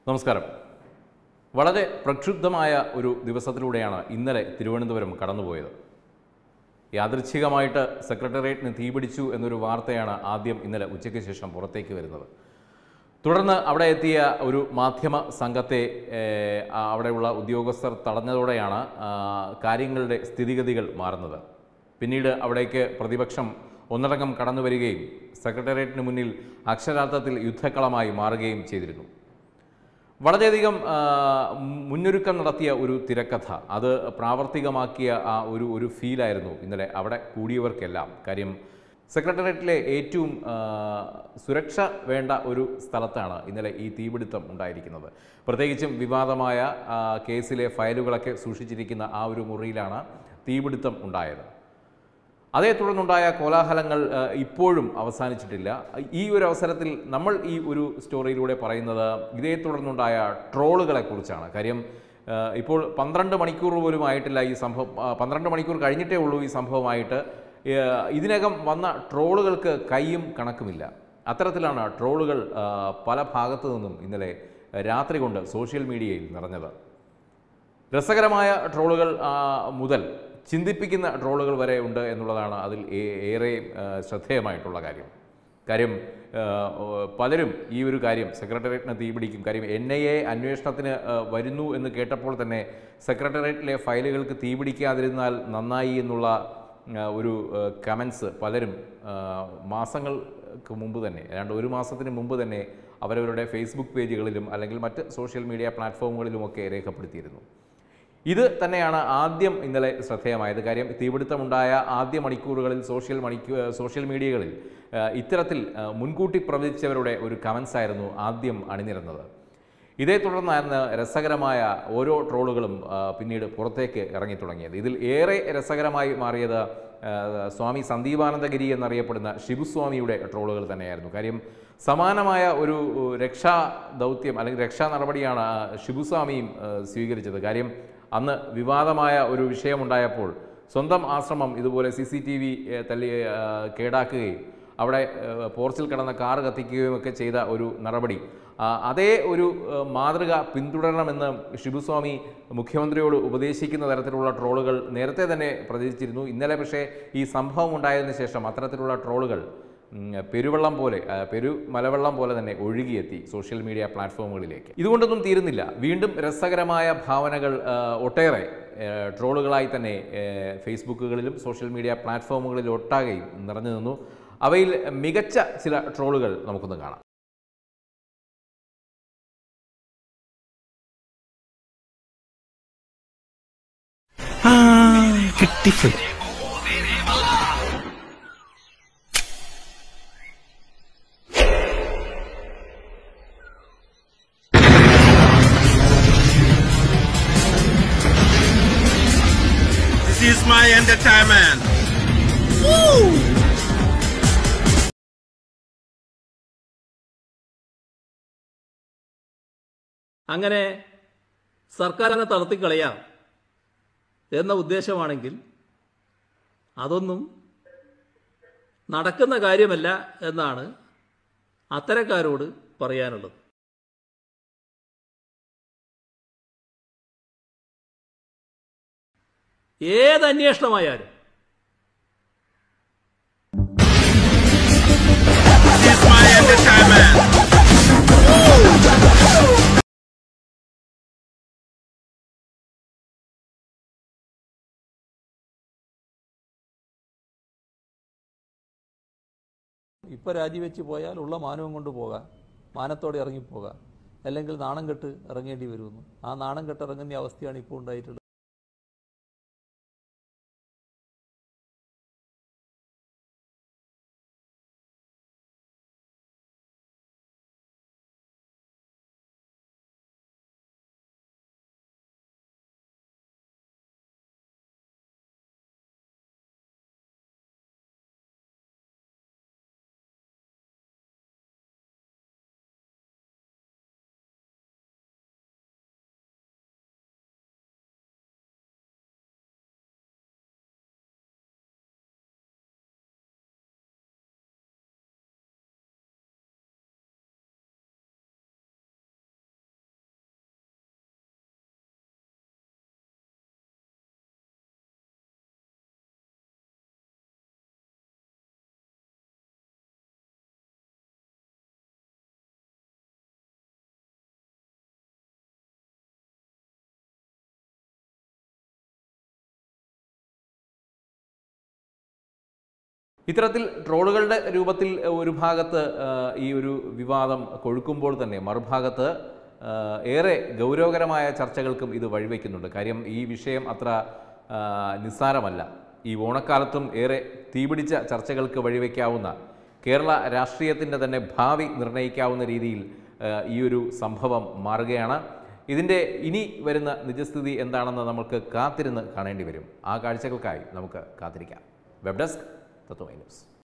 നമസ്കാരം വളരെ പ്രക്ഷുബ്ധമായ ഒരു ദിവസത്തിലൂടെയാണ് ഇന്നലെ തിരുവനന്തപുരം കടന്നുപോയത് യാദൃച്ഛികമായിട്ട് സെക്രട്ടേറിയറ്റിന് തീപിടിച്ചു എന്നൊരു വാർത്തയാണ് ആദ്യം ഇന്നലെ ഉച്ചയ്ക്ക് ശേഷം പുറത്തേക്ക് വരുന്നത് തുടർന്ന് അവിടെ എത്തിയ ഒരു മാധ്യമ സംഘത്തെ ഏഹ്, ആ, അവിടെയുള്ള ഉദ്യോഗസ്ഥർ തടഞ്ഞതോടെയാണ് ആ, കാര്യങ്ങളുടെ സ്ഥിതിഗതികൾ മാറുന്നത് പിന്നീട് അവിടേക്ക് പ്രതിപക്ഷം ഒന്നടങ്കം കടന്നു വരികയും സെക്രട്ടേറിയറ്റിന് മുന്നിൽ അക്ഷരാർത്ഥത്തിൽ യുദ്ധക്കളമായി മാറുകയും ചെയ്തിരുന്നു വളരെയധികം ആ, മുന്നൊരുക്കം നടത്തിയ ഒരു തിരക്കഥ അത് പ്രാവർത്തികമാക്കിയ ആ ഒരു ഒരു ഫീലായിരുന്നു ഇന്നലെ അവിടെ കൂടിയവർക്കെല്ലാം കാര്യം സെക്രട്ടേറിയറ്റിലെ ഏറ്റവും ആ, സുരക്ഷ വേണ്ട ഒരു സ്ഥലത്താണ് ഇന്നലെ ഈ തീപിടുത്തം ഉണ്ടായിരിക്കുന്നത് പ്രത്യേകിച്ചും വിവാദമായ ആ, കേസിലെ ഫയലുകളൊക്കെ സൂക്ഷിച്ചിരിക്കുന്ന ആ ഒരു മുറിയിലാണ് തീപിടുത്തം ഉണ്ടായത് അതേ തുടർന്നുണ്ടായ കോലാഹലങ്ങൾ ആ, ഇപ്പോഴും അവസാനിച്ചിട്ടില്ല ഈ ഒരു അവസരത്തിൽ നമ്മൾ ഈ ഒരു സ്റ്റോറിയിലൂടെ പറയുന്നത് ഇതേ തുടർന്നുണ്ടായ ട്രോളുകളെ കുറിച്ചാണ് കാര്യം ആ, ഇപ്പോൾ പന്ത്രണ്ട് മണിക്കൂർ പോലും ആയിട്ടില്ല ഈ സംഭവം ആ, പന്ത്രണ്ട് മണിക്കൂർ കഴിഞ്ഞിട്ടേ ഉള്ളൂ ഈ സംഭവമായിട്ട് ആ, ഇതിനകം വന്ന ട്രോളുകൾക്ക് കൈയും കണക്കുമില്ല അത്തരത്തിലാണ് ട്രോളുകൾ ആ, പല ഭാഗത്തു നിന്നും ഇന്നലെ രാത്രി കൊണ്ട് സോഷ്യൽ മീഡിയയിൽ നിറഞ്ഞത് രസകരമായ ട്രോളുകൾ ആ, മുതൽ ചിന്തിപ്പിക്കുന്ന ട്രോളുകൾ വരെ ഉണ്ട് എന്നുള്ളതാണ് അതിൽ ഏ- ഏറെ ആ, ശ്രദ്ധേയമായിട്ടുള്ള കാര്യം കാര്യം ആ, ഓ, പലരും ഈ ഒരു കാര്യം സെക്രട്ടേറിയറ്റിന് തീപിടിക്കും കാര്യം എൻ ഐ എ അന്വേഷണത്തിന് ആ, വരുന്നു എന്ന് കേട്ടപ്പോൾ തന്നെ സെക്രട്ടേറിയറ്റിലെ ഫയലുകൾക്ക് തീപിടിക്കാതിരുന്നാൽ നന്നായി എന്നുള്ള ആ, ഒരു കമൻസ് പലരും ആ, മാസങ്ങൾക്ക് മുമ്പ് തന്നെ ഏതാണ്ട് ഒരു മാസത്തിന് മുമ്പ് തന്നെ അവരവരുടെ ഫേസ്ബുക്ക് പേജുകളിലും അല്ലെങ്കിൽ മറ്റ് സോഷ്യൽ മീഡിയ പ്ലാറ്റ്ഫോമുകളിലുമൊക്കെ രേഖപ്പെടുത്തിയിരുന്നു ഇത് തന്നെയാണ് ആദ്യം ഇന്നലെ ശ്രദ്ധേയമായത് കാര്യം തീപിടുത്തമുണ്ടായ ആദ്യ മണിക്കൂറുകളിൽ സോഷ്യൽ മണിക്കൂ സോഷ്യൽ മീഡിയകളിൽ ആ, ഇത്തരത്തിൽ ആ, മുൻകൂട്ടി പ്രവചിച്ചവരുടെ ഒരു കമൻസ് ആയിരുന്നു ആദ്യം അണിനിരന്നത് ഇതേ തുടർന്നായിരുന്നു രസകരമായ ഓരോ ട്രോളുകളും ആ, പിന്നീട് പുറത്തേക്ക് ഇറങ്ങി തുടങ്ങിയത് ഇതിൽ ഏറെ രസകരമായി മാറിയത് ആ, സ്വാമി സന്ദീപാനന്ദഗിരി എന്നറിയപ്പെടുന്ന ശിവസ്വാമിയുടെ ട്രോളുകൾ തന്നെയായിരുന്നു കാര്യം സമാനമായ ഒരു രക്ഷാ ദൗത്യം അല്ലെങ്കിൽ രക്ഷാ നടപടിയാണ് ആ, ശിവസ്വാമിയും ആ, സ്വീകരിച്ചത് കാര്യം അന്ന് വിവാദമായ ഒരു വിഷയമുണ്ടായപ്പോൾ സ്വന്തം ആശ്രമം ഇതുപോലെ സി സി ടി വി തല്ലി ആ, കേടാക്കുകയും അവിടെ ആ, പോർച്ചിൽ കിടന്ന കാർ കത്തിക്കുകയും ഒക്കെ ചെയ്ത ഒരു നടപടി ആ, അതേ ഒരു ആ, മാതൃക പിന്തുടരണമെന്ന് ഷിബുസ്വാമി മുഖ്യമന്ത്രിയോട് ഉപദേശിക്കുന്ന തരത്തിലുള്ള ട്രോളുകൾ നേരത്തെ തന്നെ പ്രചരിച്ചിരുന്നു ഇന്നലെ പക്ഷേ ഈ സംഭവം ഉണ്ടായതിനു ശേഷം അത്തരത്തിലുള്ള ട്രോളുകൾ ഉം, പെരുവെള്ളം പോലെ ആ, പെരു മലവെള്ളം പോലെ തന്നെ ഒഴുകിയെത്തി സോഷ്യൽ മീഡിയ പ്ലാറ്റ്ഫോമുകളിലേക്ക് ഇതുകൊണ്ടൊന്നും തീരുന്നില്ല വീണ്ടും രസകരമായ ഭാവനകൾ ആ, ഒട്ടേറെ ആ, ട്രോളുകളായി തന്നെ ആ, ഫേസ്ബുക്കുകളിലും സോഷ്യൽ മീഡിയ പ്ലാറ്റ്ഫോമുകളിലും ഒട്ടാകെയും നിറഞ്ഞു നിന്നു അവയിൽ മികച്ച ചില ട്രോളുകൾ നമുക്കൊന്ന് കാണാം ആ കിട്ടിപ്പോയി This is my entertainment. അങ്ങനെ സർക്കാരിനെ തളർത്തിക്കളയാം എന്ന ഉദ്ദേശമാണെങ്കിൽ അതൊന്നും നടക്കുന്ന കാര്യമല്ല എന്നാണ് അത്തരക്കാരോട് പറയാനുള്ളത് ഏത് അന്വേഷണമായാലും This is my entertainment. ഇപ്പോൾ രാജിവെച്ച് പോയാൽ ഉള്ള മാനവും കൊണ്ട് പോകാം മാനത്തോടെ ഇറങ്ങിപ്പോകാം അല്ലെങ്കിൽ നാണം കെട്ട് ഇറങ്ങേണ്ടി വരുമെന്ന് ആ നാണം കെട്ട് ഇറങ്ങുന്ന അവസ്ഥയാണ് ഇപ്പോൾ ഉണ്ടായിട്ടുള്ളത് ഇത്തരത്തിൽ ട്രോളുകളുടെ രൂപത്തിൽ ഒരു ഭാഗത്ത് ആ, ഈ ഒരു വിവാദം കൊഴുക്കുമ്പോൾ തന്നെ മറുഭാഗത്ത് ആ, ഏറെ ഗൗരവകരമായ ചർച്ചകൾക്കും ഇത് വഴിവെക്കുന്നുണ്ട് കാര്യം ഈ വിഷയം അത്ര ആ, നിസ്സാരമല്ല ഈ ഓണക്കാലത്തും ഏറെ തീപിടിച്ച ചർച്ചകൾക്ക് വഴിവെക്കാവുന്ന കേരള രാഷ്ട്രീയത്തിൻ്റെ തന്നെ ഭാവി നിർണ്ണയിക്കാവുന്ന രീതിയിൽ ആ, ഈ ഒരു സംഭവം മാറുകയാണ് ഇതിൻ്റെ ഇനി വരുന്ന നിജസ്ഥിതി എന്താണെന്ന് നമുക്ക് കാത്തിരുന്ന് കാണേണ്ടി വരും ആ കാഴ്ചകൾക്കായി നമുക്ക് കാത്തിരിക്കാം വെബ് ഡെസ്ക് തത്വമൈ ന്യൂസ്